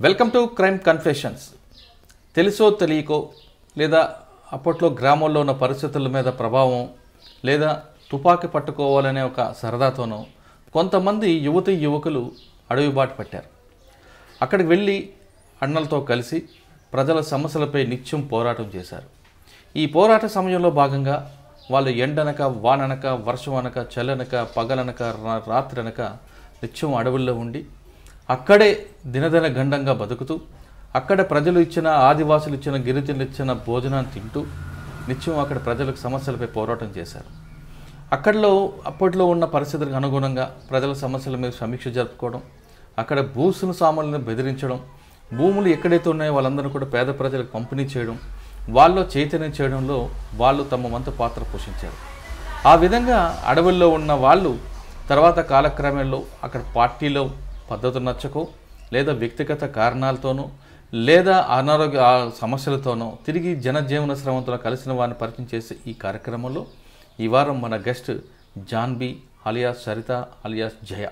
Welcome to crime confessions తెలుసో తెలియకో లేదా అప్పట్లో గ్రామంలో ఉన్న పరిస్థితుల మీద ప్రభావం లేదా తుపాకీ పట్టుకోవాలనే ఒక సరదాతోనో కొంతమంది యువతి యువకులు అడవి బాట పట్టారు అక్కడికి వెళ్ళి అన్నలతో కలిసి ప్రజల సమస్యలపై నిత్యం పోరాటం చేశారు ఈ పోరాట సమయంలో భాగంగా వాళ్ళు ఎండనక వాననక వర్షం అనక చల్లనక పగలనక రా- రాత్రనక నిత్యం అడవుల్లో ఉండి అక్కడే దినదిన గండంగా బతుకుతూ అక్కడ ప్రజలు ఇచ్చిన ఆదివాసులు ఇచ్చిన గిరిజనులు ఇచ్చిన భోజనాన్ని తింటూ నిత్యం అక్కడ ప్రజలకు సమస్యలపై పోరాటం చేశారు అక్కడలో అప్పట్లో ఉన్న పరిస్థితులకు అనుగుణంగా ప్రజల సమస్యల మీద సమీక్ష జరుపుకోవడం అక్కడ భూసులు సామాన్లను బెదిరించడం భూములు ఎక్కడైతే ఉన్నాయో వాళ్ళందరూ కూడా పేద ప్రజలకు పంపిణీ చేయడం వాళ్ళలో చైతన్యం చేయడంలో వాళ్ళు తమ వంతు పాత్ర పోషించారు ఆ విధంగా అడవుల్లో ఉన్న వాళ్ళు తర్వాత కాలక్రమంలో అక్కడ పార్టీలో పద్ధతులు నచ్చకో లేదా వ్యక్తిగత కారణాలతోనూ లేదా అనారోగ్య ఆ సమస్యలతోనో తిరిగి జనజీవన శ్రమంతో కలిసిన వారిని పరిచయం చేసే ఈ కార్యక్రమంలో ఈ వారం మన guest Janbi alias Saritha alias Jaya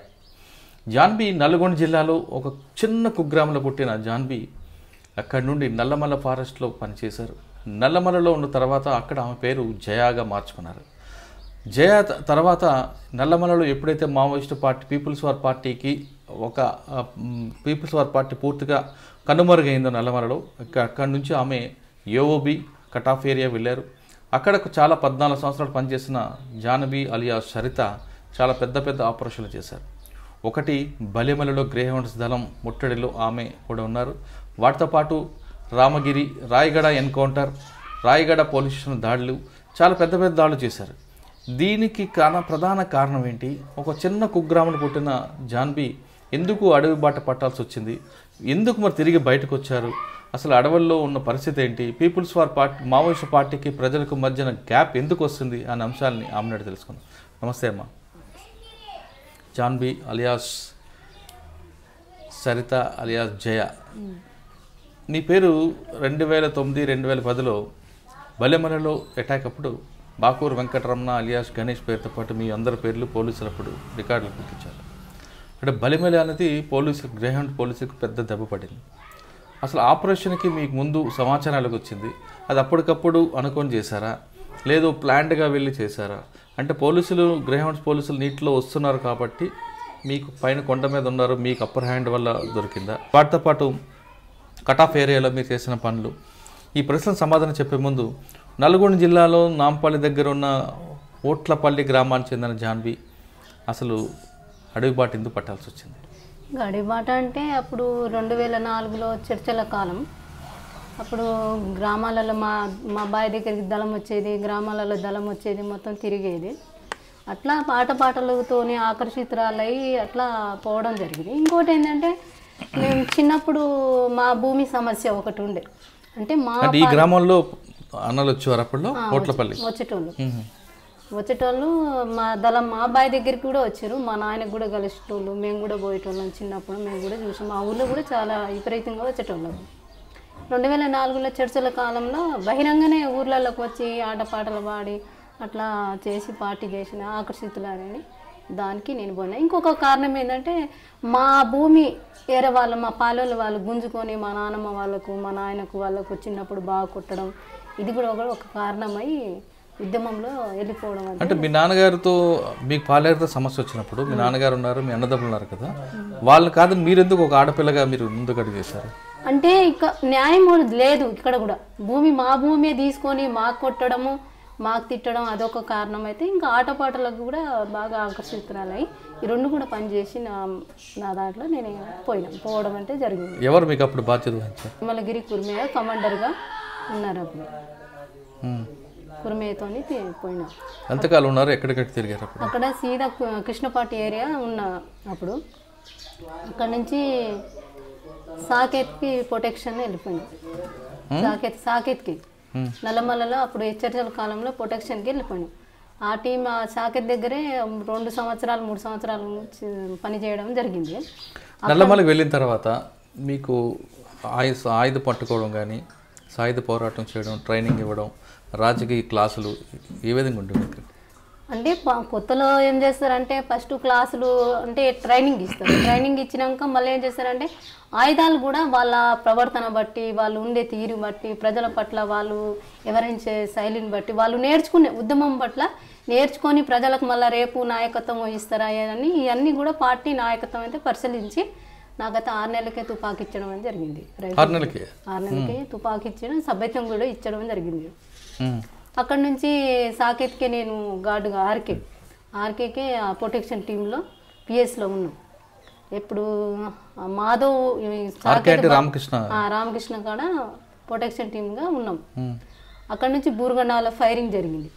Janbi Nalgonda జిల్లాలో ఒక చిన్న కుగ్రామంలో పుట్టిన జాన్బీ అక్కడి నుండి నల్లమల్ల ఫారెస్ట్లో పనిచేశారు నల్లమలలో ఉన్న తర్వాత అక్కడ ఆమె పేరు జయాగా మార్చుకున్నారు జయ త- తర్వాత నల్లమలలో ఎప్పుడైతే మావోయిస్ట్ పార్టీ పీపుల్స్ వార్ పార్టీకి ఒక ఆ, మ్, పీపుల్స్ వార్ పార్టీ పూర్తిగా కనుమరుగైందో నల్లమలలో అక్క- అక్కడి నుంచి ఆమె యోఓబి కటాఫ్ ఏరియా వెళ్ళారు అక్కడ చాలా పద్నాలుగు సంవత్సరాలు పనిచేసిన జానబీ అలియా సరిత చాలా పెద్ద పెద్ద ఆపరేషన్లు చేశారు ఒకటి బలిమలలో గ్రేహౌండ్స్ దళం ముట్టడిలో ఆమె కూడా ఉన్నారు వాటితో పాటు Ramagiri Rayagada encounter Rayagada police station దాడులు చాలా పెద్ద పెద్ద దాడులు చేశారు దీనికి కాన ప్రధాన కారణం ఏంటి ఒక చిన్న కుగ్రామంలో పుట్టిన జాన్బీ ఎందుకు అడవి బాట పట్టాల్సి వచ్చింది ఎందుకు మరి తిరిగి బయటకు వచ్చారు అసలు అడవుల్లో ఉన్న పరిస్థితి ఏంటి పీపుల్స్ వార్ పార్టీ మావోయిస్ట్ పార్టీకి ప్రజలకు మధ్యన గ్యాప్ ఎందుకు వస్తుంది అనే అంశాలని ఆమెనాడు తెలుసుకుందాం నమస్తే అమ్మా జాన్బీ అలియాస్ సరిత అలియాస్ జయ నీ పేరు రెండు వేల తొమ్మిది రెండు వేల పదిలో బలెమలలో అటాక్ అప్పుడు బాకూరు వెంకటరమణ అలియాస్ గణేష్ పేరుతో పాటు మీ అందరి పేర్లు పోలీసులప్పుడు రికార్డులు గుర్తించారు అంటే బలిమల అనేది పోలీసు గ్రేహౌండ్ పోలీసులకు పెద్ద దెబ్బ పడింది అసలు ఆపరేషన్కి మీకు ముందు సమాచారాలకు వచ్చింది అది అప్పటికప్పుడు అనుకొని చేశారా లేదు ప్లాన్డ్గా వెళ్ళి చేశారా అంటే పోలీసులు గ్రేహౌండ్స్ పోలీసులు నీటిలో వస్తున్నారు కాబట్టి మీకు పైన కొండ మీద ఉన్నారు మీకు అప్పర్ హ్యాండ్ వల్ల దొరికిందా వాటితో పాటు కట్ ఆఫ్ ఏరియాలో మీరు చేసిన పనులు ఈ ప్రశ్న సమాధానం చెప్పే ముందు నల్గొండ జిల్లాలో నాంపల్లి దగ్గర ఉన్న ఓట్లపల్లి గ్రామానికి చెందిన జాన్వి అసలు అడవి బాట ఎందుకు పట్టాల్సి వచ్చింది గడిబాట అంటే అప్పుడు రెండు వేల నాలుగులో చర్చల కాలం అప్పుడు గ్రామాలలో మా మా బావి దగ్గరికి దళం వచ్చేది గ్రామాలలో దళం వచ్చేది మొత్తం తిరిగేది అట్లా పాట పాటలతోని ఆకర్షితురాలై అట్లా పోవడం జరిగింది ఇంకోటి ఏంటంటే మేము చిన్నప్పుడు మా భూమి సమస్య ఒకటి ఉండే అంటే మా అంటే ఈ గ్రామంలో అన్నలు వచ్చేవారు అప్పట్లో ఓట్లపల్లి వచ్చేటోళ్ళు మ్మ్. వచ్చేటోళ్ళు మా దళం మా అబ్బాయి దగ్గరికి కూడా వచ్చారు మా నాయనకు కూడా కలిసేటోళ్ళు మేము కూడా పోయేటోళ్ళం చిన్నప్పుడు మేము కూడా చూసాం మా ఊళ్ళో కూడా చాలా విపరీతంగా వచ్చేటోళ్ళం రెండు వేల నాలుగులో చర్చల కాలంలో బహిరంగనే ఊర్లలోకి వచ్చి ఆటపాటలు పాడి అట్లా చేసి పార్టీ చేసిన ఆకర్షితులని దానికి నేను పోయినా ఇంకొక కారణం ఏంటంటే మా భూమి వేరే వాళ్ళు మా పాలోళ్ళ వాళ్ళు గుంజుకొని మా నాన్నమ్మ వాళ్ళకు మా నాయనకు వాళ్ళకు చిన్నప్పుడు బాగా కొట్టడం ఇది కూడా ఒక ఒక కారణమై ఉద్యమంలో వెళ్ళిపోవడం అంటే అంటే మీ నాన్నగారితో మీకు పాలేరుతో సమస్య వచ్చినప్పుడు మీ నాన్నగారు ఉన్నారు మీ అన్నదమ్ములు ఉన్నారు కదా వాళ్ళు కాదు మీరెందుకు ఒక ఆడపిల్లగా మీరు ముందుకు అడుగు చేశారు అంటే ఇక న్యాయం కూడా లేదు ఇక్కడ కూడా భూమి మా భూమే తీసుకొని మాకు కొట్టడము మాకు తిట్టడం అదొక కారణం అయితే ఇంకా ఆటపాటలకు కూడా బాగా ఆకర్షితురాలై ఈ రెండు కూడా పనిచేసి నా నా దాంట్లో నేను పోయినా పోవడం అంటే జరిగింది ఎవరు మీకు అప్పుడు బాధ్యత వహించారు తిరుమలగిరి కుర్మయ్య కమాండర్గా ఉన్నారు అప్పుడు మ్మ్. కుర్మయ్యతోని తి- పోయినా ఎంతకాలం ఉన్నారు ఎక్కడికెక్కడ తిరిగారు అప్పుడు అక్కడ సీదా కు- కృష్ణపాటి ఏరియా ఉన్న అప్పుడు అక్కడ నుంచి సాకేత్కి ప్రొటెక్షన్ వెళ్ళిపోయింది సాకేత్ సాకేత్కి నల్లమల్లలో అప్పుడు హెచ్చరికల కాలంలో ప్రొటెక్షన్కి వెళ్ళిపోయాను ఆ టీం ఆ సాకేత్ దగ్గరే రెండు సంవత్సరాలు మూడు సంవత్సరాలు చి- పని చేయడం జరిగింది నల్లమలకి వెళ్ళిన తర్వాత మీకు ఆయుధ ఆయుధ పట్టుకోవడం కానీ సాయుధ పోరాటం చేయడం ట్రైనింగ్ ఇవ్వడం రాజకీయ క్లాసులు ఏ విధంగా ఉంటుంది మీకు అంటే ప- కొత్తలో ఏం చేస్తారంటే ఫస్ట్ క్లాసులు అంటే ట్రైనింగ్ ఇస్తారు ట్రైనింగ్ ఇచ్చినాక మళ్ళీ ఏం చేస్తారంటే ఆయుధాలు కూడా వాళ్ళ ప్రవర్తన బట్టి వాళ్ళు ఉండే తీరు బట్టి ప్రజల పట్ల వాళ్ళు ఎవరించే శైలిని బట్టి వాళ్ళు నేర్చుకునే ఉద్యమం పట్ల నేర్చుకొని ప్రజలకు మళ్ళీ రేపు నాయకత్వం వహిస్తారా అని ఇవన్నీ కూడా పార్టీ నాయకత్వం అయితే పరిశీలించి నాకైతే ఆరు నెలలకే తుపాకి ఇచ్చడం అని జరిగింది రైతు ఆరు నెలలకి ఆరు నెలలకే తుపాకి ఇచ్చడం సభ్యత్వం కూడా ఇచ్చడం జరిగింది ఉమ్. అక్కడ నుంచి సాకేత్కే నేను గార్డుగా ఆర్కే ఆర్కేకే ఆ ప్రొటెక్షన్ టీంలో పిఎస్లో ఉన్నాం ఎప్పుడు ఆ మాధవ్ ఈ ఆర్కే సాకేత్ అంటే బా- రామకృష్ణ ఆ, రామకృష్ణ కాడ ప్రొటెక్షన్ టీమ్గా ఉన్నాం ఉమ్. అక్కడ నుంచి బూరుగొండాల ఫైరింగ్ జరిగింది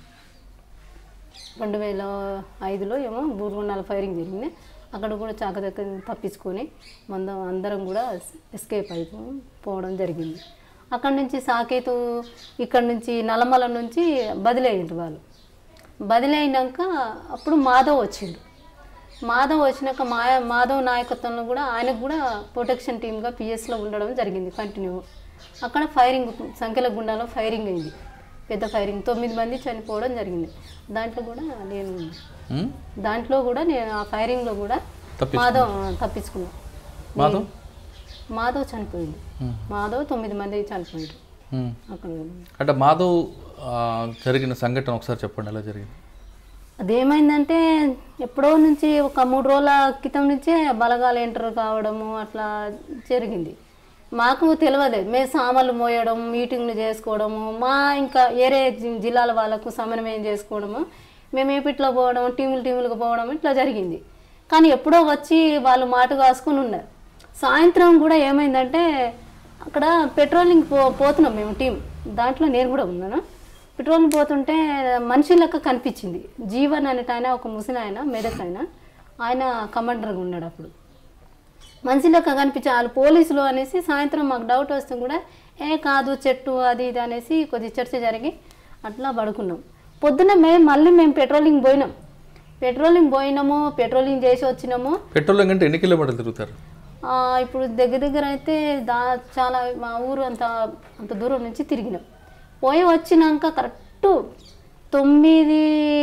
రెండు వేల ఐదులో ఏమో బూరుగొండాల ఫైరింగ్ జరిగింది అక్కడ కూడా చాకదక్క తప్పించుకొని మందం అందరం కూడా ఎస్కేప్ అయిపో పోవడం జరిగింది అక్కడ నుంచి సాకేతు ఇక్కడ నుంచి నల్లమల నుంచి బదిలీ అయ్యిండ్రు వాళ్ళు బదిలీ అయినాక అప్పుడు మాధవ్ వచ్చిండు మాధవ్ వచ్చినాక మా మాధవ్ నాయకత్వంలో కూడా ఆయనకు కూడా ప్రొటెక్షన్ టీమ్గా పిఎస్లో ఉండడం జరిగింది కంటిన్యూ అక్కడ ఫైరింగ్ సంఖ్యల గుండాలో ఫైరింగ్ అయింది పెద్ద ఫైరింగ్ తొమ్మిది మంది చనిపోవడం జరిగింది దాంట్లో కూడా నేను ఉమ్. దాంట్లో కూడా నేను ఆ ఫైరింగ్లో కూడా తప్పించుకున్నా. మాధవ్ ఆ, తప్పించుకున్నా మాధవ్ మాధవ్ చనిపోయింది Hmm. మాధవ్ తొమ్మిది మంది చనిపోయారు ఉమ్. అక్కడ అంటే మాధవ్ ఆ, జరిగిన సంఘటన ఒకసారి చెప్పండి ఎలా జరిగింది అదేమైందంటే ఎప్పుడో నుంచి ఒక మూడు రోజుల క్రితం నుంచే బలగాలు ఎంటర్ కావడము అట్లా జరిగింది మాకు తెలియదు మేము సామాన్లు మోయడం మీటింగ్లు చేసుకోవడము మా ఇంకా వేరే జి- జిల్లాల వాళ్ళకు సమన్వయం చేసుకోవడము మేము ఏపిట్లో పోవడం టీములు టీములకు పోవడం ఇట్లా జరిగింది కానీ ఎప్పుడో వచ్చి వాళ్ళు మాట కాసుకొని ఉన్నారు సాయంత్రం కూడా ఏమైందంటే అక్కడ పెట్రోలింగ్ పో పోతున్నాం మేము టీం దాంట్లో నేను కూడా ఉన్నాను పెట్రోల్ పోతుంటే మనిషి లెక్క కనిపించింది జీవన్ అనేట ఆయన ఒక ముసలి ఆయన మెదక్ ఆయన ఆయన కమాండర్గా ఉన్నాడు అప్పుడు మనిషి లెక్క కనిపించే వాళ్ళు పోలీసులు అనేసి సాయంత్రం మాకు డౌట్ వస్తే కూడా ఏ కాదు చెట్టు అది ఇది అనేసి కొద్ది చర్చ జరిగి అట్లా పడుకున్నాం పొద్దున్న మేము మళ్ళీ మేము పెట్రోలింగ్ పోయినాం పెట్రోలింగ్ పోయినాము పెట్రోలింగ్ చేసి వచ్చినాము పెట్రోలింగ్ అంటే ఎన్ని కిలోమీటర్లు తిరుగుతారు ఆ, ఇప్పుడు దగ్గర దగ్గర అయితే దా చాలా మా ఊరు అంత అంత దూరం నుంచి తిరిగినాం పోయి వచ్చినాక కరెక్ట్ తొమ్మిది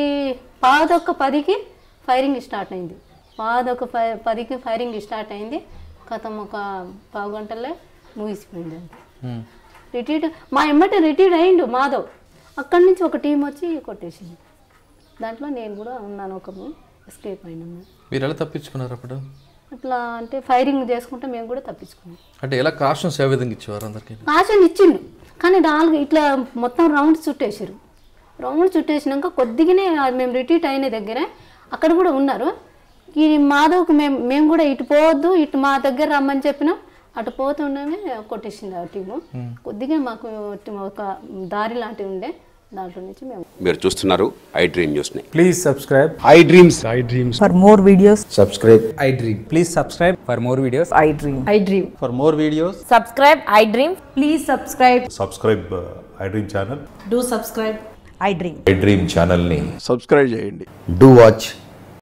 పాదొక్క పదికి ఫైరింగ్ స్టార్ట్ అయింది పాదొక్క ప పదికి ఫైరింగ్ స్టార్ట్ అయింది కథం ఒక పావు గంటలే ముగిసిపోయింది అంతే ఉమ్. రిటీర్డ్ మా ఎమ్మట రిటీర్డ్ అయిండు మాధవ్ అక్కడి నుంచి ఒక టీం వచ్చి కొట్టేసింది దాంట్లో నేను కూడా ఉన్నాను ఒక ఎస్కేప్ అయినాను మీరు ఎలా తప్పించుకున్నారు అప్పుడు అట్లా అంటే ఫైరింగ్ చేసుకుంటే మేము కూడా తప్పించుకున్నాం అంటే ఎలా కాషన్స్ ఏ విధంగా ఇచ్చేవారు అందరికి కాషన్ ఇచ్చిండు కానీ నాలుగు ఇట్లా మొత్తం రౌండ్ చుట్టేసారు రౌండ్ చుట్టేసినాక కొద్దిగానే అది మేము రిట్రీట్ అయిన దగ్గర అక్కడ కూడా ఉన్నారు ఈ మాధవ్కి మేము మేము కూడా ఇటు పోవద్దు ఇటు మా దగ్గర రమ్మని చెప్పినాం అటు పోతుండమే కొట్టేసింది ఆ టీము కొద్దిగా మాకు ఒక దారి లాంటివి ఉండే దాంట్లో నుంచి మేము మీరు చూస్తున్నారు ఐ డ్రీమ్ న్యూస్ని Please subscribe. I dreams For more videos, subscribe i dream Please subscribe for more videos. I dream. I dream. for more videos Subscribe, I dream. Please subscribe. Subscribe I dream channel Do subscribe. I dream. i dream ఛానల్ని subscribe చేయండి do watch